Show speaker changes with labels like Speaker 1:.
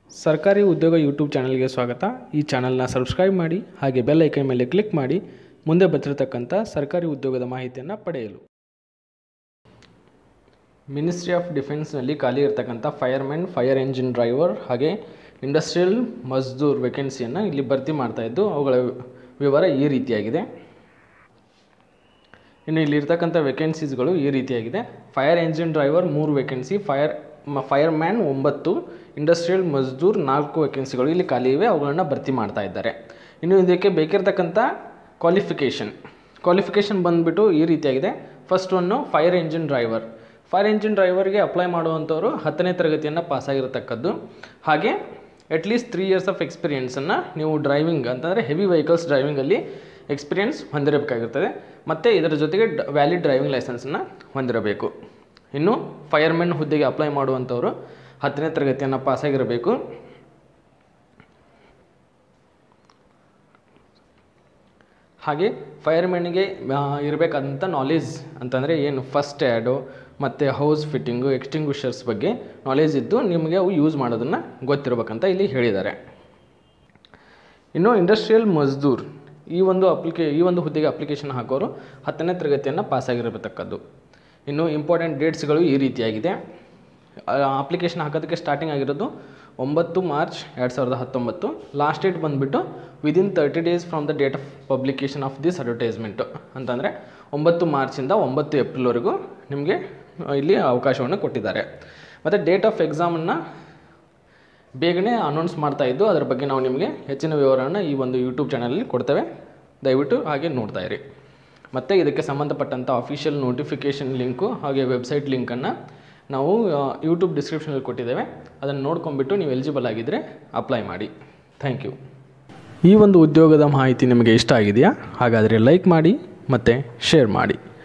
Speaker 1: ಸರ್ಕಾರಿ ಉದ್ಯೋಗ ಯೂಟ್ಯೂಬ್ ಚಾನಲ್ಗೆ ಸ್ವಾಗತ ಈ ಚಾನಲ್ನ ಸಬ್ಸ್ಕ್ರೈಬ್ ಮಾಡಿ ಹಾಗೆ ಬೆಲ್ ಐಕನ್ ಮೇಲೆ ಕ್ಲಿಕ್ ಮಾಡಿ ಮುಂದೆ ಬರ್ತಿರತಕ್ಕಂಥ ಸರ್ಕಾರಿ ಉದ್ಯೋಗದ ಮಾಹಿತಿಯನ್ನು ಪಡೆಯಲು ಮಿನಿಸ್ಟ್ರಿ ಆಫ್ ಡಿಫೆನ್ಸ್ನಲ್ಲಿ ಖಾಲಿ ಇರತಕ್ಕಂಥ ಫೈರ್ಮೆನ್ ಫೈರ್ ಎಂಜಿನ್ ಡ್ರೈವರ್ ಹಾಗೆ ಇಂಡಸ್ಟ್ರಿಯಲ್ ಮಜ್ದೂರ್ ವೇಕೆನ್ಸಿಯನ್ನು ಇಲ್ಲಿ ಭರ್ತಿ ಮಾಡ್ತಾ ಇದ್ದು ಅವುಗಳ ವಿವರ ಈ ರೀತಿಯಾಗಿದೆ ಇನ್ನು ಇಲ್ಲಿರ್ತಕ್ಕಂಥ ವೇಕೆನ್ಸೀಸ್ಗಳು ಈ ರೀತಿಯಾಗಿದೆ ಫೈರ್ ಎಂಜಿನ್ ಡ್ರೈವರ್ ಮೂರು ವೇಕೆನ್ಸಿ ಫೈರ್ ಫೈರ್ ಮ್ಯಾನ್ ಒಂಬತ್ತು ಇಂಡಸ್ಟ್ರಿಯಲ್ ಮಜ್ದೂರ್ ನಾಲ್ಕು ವೇಕೆನ್ಸಿಗಳು ಇಲ್ಲಿ ಖಾಲಿ ಇವೆ ಅವುಗಳನ್ನು ಭರ್ತಿ ಮಾಡ್ತಾ ಇದ್ದಾರೆ ಇನ್ನು ಇದಕ್ಕೆ ಬೇಕಿರತಕ್ಕಂಥ ಕ್ವಾಲಿಫಿಕೇಷನ್ ಕ್ವಾಲಿಫಿಕೇಷನ್ ಬಂದುಬಿಟ್ಟು ಈ ರೀತಿಯಾಗಿದೆ first one fire engine driver fire engine ಡ್ರೈವರ್ಗೆ ಅಪ್ಲೈ ಮಾಡುವಂಥವ್ರು ಹತ್ತನೇ ತರಗತಿಯನ್ನು ಪಾಸಾಗಿರತಕ್ಕದ್ದು ಹಾಗೆ ಅಟ್ಲೀಸ್ಟ್ ತ್ರೀ ಇಯರ್ಸ್ ಆಫ್ ಎಕ್ಸ್ಪೀರಿಯೆನ್ಸನ್ನು ನೀವು ಡ್ರೈವಿಂಗ್ ಅಂತಂದರೆ ಹೆವಿ ವೆಹಿಕಲ್ಸ್ ಡ್ರೈವಿಂಗಲ್ಲಿ ಎಕ್ಸ್ಪೀರಿಯೆನ್ಸ್ ಹೊಂದಿರಬೇಕಾಗಿರ್ತದೆ ಮತ್ತು ಇದರ ಜೊತೆಗೆ ಡ ವ್ಯಾಲಿಡ್ ಡ್ರೈವಿಂಗ್ ಲೈಸೆನ್ಸನ್ನು ಹೊಂದಿರಬೇಕು ಇನ್ನು ಫೈರ್ಮೆನ್ ಹುದ್ದೆಗೆ ಅಪ್ಲೈ ಮಾಡುವಂಥವರು ಹತ್ತನೇ ತರಗತಿಯನ್ನು ಪಾಸಾಗಿರಬೇಕು ಹಾಗೆ ಫೈರ್ಮೆನ್ಗೆ ಇರಬೇಕಾದಂಥ ನಾಲೆಜ್ ಅಂತಂದರೆ ಏನು ಫಸ್ಟ್ ಆ್ಯಡು ಮತ್ತು ಹೌಸ್ ಫಿಟ್ಟಿಂಗು ಎಕ್ಸ್ಟಿಂಗ್ವಿಷರ್ಸ್ ಬಗ್ಗೆ ನಾಲೆಜ್ ಇದ್ದು ನಿಮಗೆ ಅವು ಯೂಸ್ ಮಾಡೋದನ್ನು ಗೊತ್ತಿರಬೇಕಂತ ಇಲ್ಲಿ ಹೇಳಿದ್ದಾರೆ ಇನ್ನು ಇಂಡಸ್ಟ್ರಿಯಲ್ ಮಜ್ದೂರ್ ಈ ಒಂದು ಅಪ್ಲಿಕೇ ಈ ಒಂದು ಹುದ್ದೆಗೆ ಅಪ್ಲಿಕೇಶನ್ ಹಾಕೋರು ಹತ್ತನೇ ತರಗತಿಯನ್ನು ಪಾಸಾಗಿರತಕ್ಕದ್ದು ಇನ್ನು ಇಂಪಾರ್ಟೆಂಟ್ ಡೇಟ್ಸ್ಗಳು ಈ ರೀತಿಯಾಗಿದೆ ಅಪ್ಲಿಕೇಶನ್ ಹಾಕೋದಕ್ಕೆ ಸ್ಟಾರ್ಟಿಂಗ್ ಆಗಿರೋದು ಒಂಬತ್ತು ಮಾರ್ಚ್ ಎರಡು ಸಾವಿರದ ಹತ್ತೊಂಬತ್ತು ಲಾಸ್ಟ್ ಡೇಟ್ ಬಂದುಬಿಟ್ಟು within thirty days from the date of publication of this advertisement ಅಂತಂದರೆ ಒಂಬತ್ತು ಮಾರ್ಚಿಂದ ಒಂಬತ್ತು ಏಪ್ರಿಲ್ವರೆಗೂ ನಿಮಗೆ ಇಲ್ಲಿ ಅವಕಾಶವನ್ನು ಕೊಟ್ಟಿದ್ದಾರೆ ಮತ್ತು ಡೇಟ್ ಆಫ್ ಎಕ್ಸಾಮನ್ನು ಬೇಗನೆ ಅನೌನ್ಸ್ ಮಾಡ್ತಾ ಇದ್ದು ಅದರ ಬಗ್ಗೆ ನಾವು ನಿಮಗೆ ಹೆಚ್ಚಿನ ವಿವರವನ್ನು ಈ ಒಂದು ಯೂಟ್ಯೂಬ್ ಚಾನಲಲ್ಲಿ ಕೊಡ್ತೇವೆ ದಯವಿಟ್ಟು ಹಾಗೆ ನೋಡ್ತಾ ಇರಿ ಮತ್ತು ಇದಕ್ಕೆ ಸಂಬಂಧಪಟ್ಟಂಥ ಅಫಿಷಿಯಲ್ ನೋಟಿಫಿಕೇಷನ್ ಲಿಂಕು ಹಾಗೆ ವೆಬ್ಸೈಟ್ ಲಿಂಕನ್ನು ನಾವು ಯೂಟ್ಯೂಬ್ ಡಿಸ್ಕ್ರಿಪ್ಷನಲ್ಲಿ ಕೊಟ್ಟಿದ್ದೇವೆ ಅದನ್ನು ನೋಡ್ಕೊಂಬಿಟ್ಟು ನೀವು ಎಲಿಜಿಬಲ್ ಆಗಿದ್ದರೆ ಅಪ್ಲೈ ಮಾಡಿ ಥ್ಯಾಂಕ್ ಯು ಈ ಒಂದು ಉದ್ಯೋಗದ ಮಾಹಿತಿ ನಿಮಗೆ ಇಷ್ಟ ಆಗಿದೆಯಾ ಹಾಗಾದರೆ ಲೈಕ್ ಮಾಡಿ ಮತ್ತು ಶೇರ್ ಮಾಡಿ